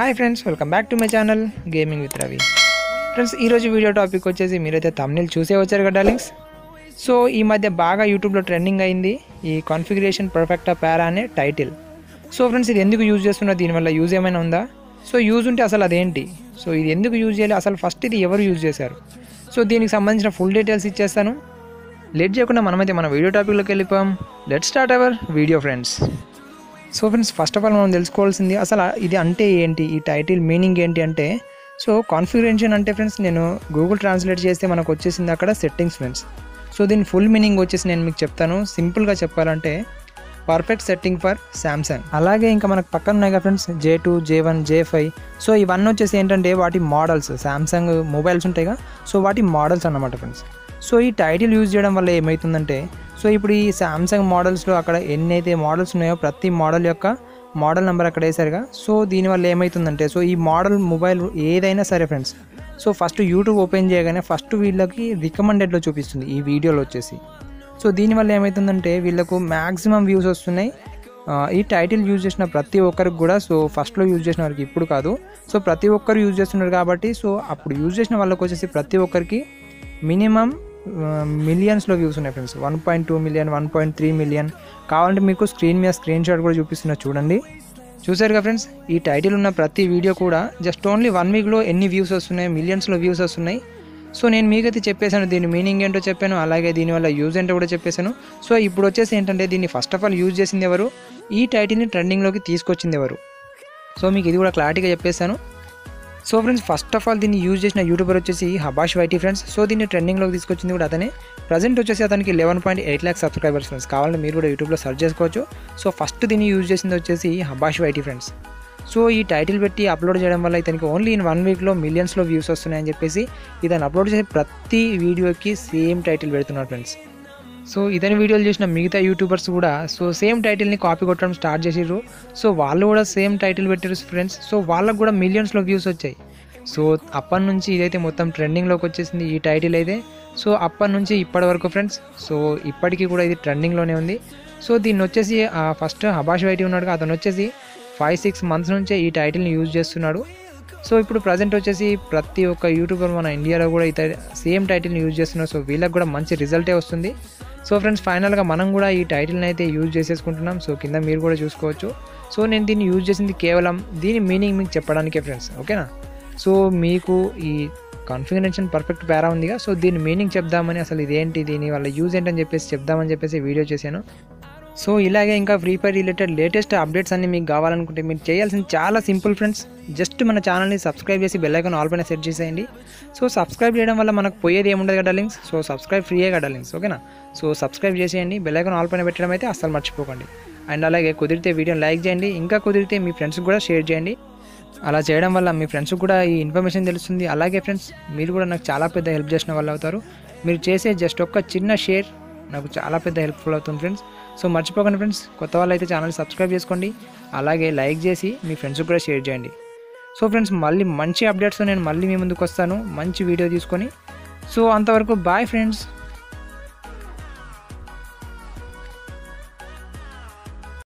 hi friends welcome back to my channel gaming with Ravi friends ఈరోజు video topic వచ్చేసి మీరైతే thumbnail చూసే వచ్చారు కదా డార్లింగ్స్ సో ఈ మధ్య బాగా యూట్యూబ్లో ట్రెండింగ్ అయింది ఈ కాన్ఫిగరేషన్ పర్ఫెక్టా పారా అనే టైటిల్ సో ఫ్రెండ్స్ ఇది ఎందుకు యూజ్ చేస్తున్నా దీనివల్ల యూజ్ ఏమైనా ఉందా సో యూజ్ ఉంటే అసలు అదేంటి సో ఇది ఎందుకు యూజ్ చేయాలి అసలు ఫస్ట్ ఇది ఎవరు యూజ్ చేశారు సో దీనికి సంబంధించిన ఫుల్ డీటెయిల్స్ ఇచ్చేస్తాను లేట్ చేయకుండా మనమైతే మన వీడియో టాపిక్లోకి వెళ్ళిపోయాం let start our video friends so friends first of all మనం తెలుసుకోవాల్సింది అసలు ఇది అంటే ఏంటి ఈ టైటిల్ మీనింగ్ ఏంటి అంటే సో కాన్ఫిగరేషన్ అంటే ఫ్రెండ్స్ నేను గూగుల్ ట్రాన్స్లేట్ చేస్తే మనకు వచ్చేసింది అక్కడ సెట్టింగ్స్ ఫ్రెండ్స్ సో దీని ఫుల్ మీనింగ్ వచ్చేసి నేను మీకు చెప్తాను సింపుల్గా చెప్పాలంటే పర్ఫెక్ట్ సెట్టింగ్ ఫర్ శాంసంగ్ అలాగే ఇంకా మనకు పక్కన ఉన్నాయి కదా friends J two J one J five so ఇవన్నీ వచ్చేసి ఏంటంటే వాటి మోడల్స్ శాంసంగ్ మొబైల్స్ ఉంటాయిగా సో వాటి మోడల్స్ అన్నమాట ఫ్రెండ్స్ సో ఈ టైటిల్ యూజ్ చేయడం వల్ల ఏమవుతుందంటే సో ఇప్పుడు ఈ శాంసంగ్ మోడల్స్లో అక్కడ ఎన్ని అయితే మోడల్స్ ఉన్నాయో ప్రతి మోడల్ యొక్క మోడల్ నెంబర్ అక్కడ వేసారుగా సో దీనివల్ల ఏమవుతుందంటే సో ఈ మోడల్ మొబైల్ ఏదైనా సరే friends so first YouTube open చేయగానే ఫస్ట్ వీళ్ళకి రికమెండెడ్లో చూపిస్తుంది ఈ వీడియోలో వచ్చేసి సో దీనివల్ల ఏమవుతుందంటే వీళ్ళకు మ్యాక్సిమం వ్యూస్ వస్తున్నాయి ఆ, ఈ టైటిల్ యూజ్ చేసిన ప్రతి ఒక్కరికి కూడా సో ఫస్ట్లో యూజ్ చేసిన వారికి ఇప్పుడు కాదు సో ప్రతి ఒక్కరు యూజ్ చేస్తున్నారు కాబట్టి సో అప్పుడు యూజ్ చేసిన వాళ్ళకి వచ్చేసి ప్రతి ఒక్కరికి మినిమం మిలియన్స్లో వ్యూస్ ఉన్నాయి friends one point two million one point three million కావాలంటే మీకు స్క్రీన్ మీద స్క్రీన్ షాట్ కూడా చూపిస్తున్నా చూడండి చూసారుగా ఫ్రెండ్స్ ఈ టైటిల్ ఉన్న ప్రతి వీడియో కూడా జస్ట్ ఓన్లీ వన్ వీక్లో ఎన్ని వ్యూస్ వస్తున్నాయి మిలియన్స్లో వ్యూస్ వస్తున్నాయి సో నేను మీకైతే చెప్పేశాను దీని మీనింగ్ ఏంటో చెప్పాను అలాగే దీనివల్ల యూజ్ ఏంటో కూడా చెప్పేశాను సో ఇప్పుడు వచ్చేసి ఏంటంటే దీన్ని ఫస్ట్ ఆఫ్ ఆల్ యూజ్ చేసింది ఎవరు ఈ టైటిల్ని ట్రెండింగ్లోకి తీసుకొచ్చింది ఎవరు సో మీకు ఇది కూడా క్లారిటీగా చెప్పేశాను so friends first of all దీన్ని యూజ్ చేసిన యూట్యూబర్ వచ్చేసి హబాష్ వైటీ ఫ్రెండ్స్ సో దీన్ని ట్రెండింగ్లోకి తీసుకొచ్చింది కూడా అతనే ప్రజెంట్ వచ్చేసి అతనికి eleven point eight lakh subscribers friends కావాలంటే మీరు కూడా యూట్యూబ్లో సెర్చ్ చేసుకోవచ్చు సో ఫస్ట్ దీన్ని యూజ్ చేసింది వచ్చేసి హబాష్ వైటీ ఫ్రెండ్స్ సో ఈ టైటిల్ పెట్టి అప్లోడ్ చేయడం వల్ల ఇతనికి ఓన్లీ ఇన్ వన్ వీక్లో మిలియన్స్లో వ్యూస్ వస్తున్నాయని చెప్పేసి ఇతను అప్లోడ్ చేసే ప్రతి వీడియోకి సేమ్ టైటిల్ పెడుతున్నారు ఫ్రెండ్స్ సో ఇతని వీడియోలు చేసిన మిగతా యూట్యూబర్స్ కూడా సో సేమ్ టైటిల్ని కాపీ కొట్టడం స్టార్ట్ చేసిర్రు సో వాళ్ళు కూడా సేమ్ టైటిల్ పెట్టారు ఫ్రెండ్స్ సో వాళ్ళకు కూడా మిలియన్స్లో వ్యూస్ వచ్చాయి సో అప్పటి నుంచి ఇదైతే మొత్తం ట్రెండింగ్లోకి వచ్చేసింది ఈ టైటిల్ అయితే సో అప్పటి నుంచి ఇప్పటి వరకు ఫ్రెండ్స్ సో ఇప్పటికీ కూడా ఇది ట్రెండింగ్లోనే ఉంది సో దీన్ని వచ్చేసి ఫస్ట్ హబాష్ వైటీ ఉన్నాడు అతను వచ్చేసి ఫైవ్ సిక్స్ మంత్స్ నుంచే ఈ టైటిల్ని యూజ్ చేస్తున్నాడు సో ఇప్పుడు ప్రజెంట్ వచ్చేసి ప్రతి ఒక్క యూట్యూబర్ మన ఇండియాలో కూడా ఇత సేమ్ టైటిల్ని యూజ్ చేస్తున్నారు సో వీళ్ళకి కూడా మంచి రిజల్టే వస్తుంది సో ఫ్రెండ్స్ ఫైనల్గా మనం కూడా ఈ టైటిల్ని అయితే యూజ్ చేసేసుకుంటున్నాం సో కింద మీరు కూడా చూసుకోవచ్చు సో నేను దీన్ని యూజ్ చేసింది కేవలం దీని మీనింగ్ మీకు చెప్పడానికే ఫ్రెండ్స్ ఓకేనా సో మీకు ఈ కాన్ఫిగరేషన్ పర్ఫెక్ట్ పేరా ఉందిగా సో దీని మీనింగ్ చెప్దామని అసలు ఇదేంటి దీని వల్ల యూజ్ ఏంటని చెప్పేసి చెప్దామని చెప్పేసి వీడియో చేశాను సో ఇలాగే ఇంకా Free Fire related latest updates అన్ని మీకు కావాలనుకుంటే మీరు చేయాల్సింది చాలా సింపుల్ ఫ్రెండ్స్ జస్ట్ మన ఛానల్ని సబ్స్క్రైబ్ చేసి బెల్ ఐకాన్ ఆల్ పైన సెట్ చేసేయండి సో సబ్స్క్రైబ్ చేయడం వల్ల మనకు పోయేది ఏముండదు కదా లింక్స్ సో సబ్స్క్రైబ్ ఫ్రీయే కదా లింక్స్ ఓకేనా సో సబ్స్క్రైబ్ చేసేయండి బెల్ ఐకాన్ ఆల్ పైన పెట్టడం అయితే అస్సలు మర్చిపోకండి అండ్ అలాగే కుదిరితే వీడియోని లైక్ చేయండి ఇంకా కుదిరితే మీ ఫ్రెండ్స్కి కూడా షేర్ చేయండి అలా చేయడం వల్ల మీ ఫ్రెండ్స్కి కూడా ఈ ఇన్ఫర్మేషన్ తెలుస్తుంది అలాగే ఫ్రెండ్స్ మీరు కూడా నాకు చాలా పెద్ద హెల్ప్ చేసిన వాళ్ళు అవుతారు మీరు చేసే జస్ట్ ఒక్క చిన్న షేర్ నాకు చాలా పెద్ద హెల్ప్ఫుల్ అవుతుంది ఫ్రెండ్స్ సో మర్చిపోకండి ఫ్రెండ్స్ కొత్త వాళ్ళు అయితే ఛానల్ సబ్స్క్రైబ్ చేసుకోండి అలాగే లైక్ చేసి మీ ఫ్రెండ్స్కి కూడా షేర్ చేయండి సో ఫ్రెండ్స్ మళ్ళీ మంచి అప్డేట్స్తో నేను మళ్ళీ మీ ముందుకు వస్తాను మంచి వీడియో తీసుకొని సో అంతవరకు బాయ్ ఫ్రెండ్స్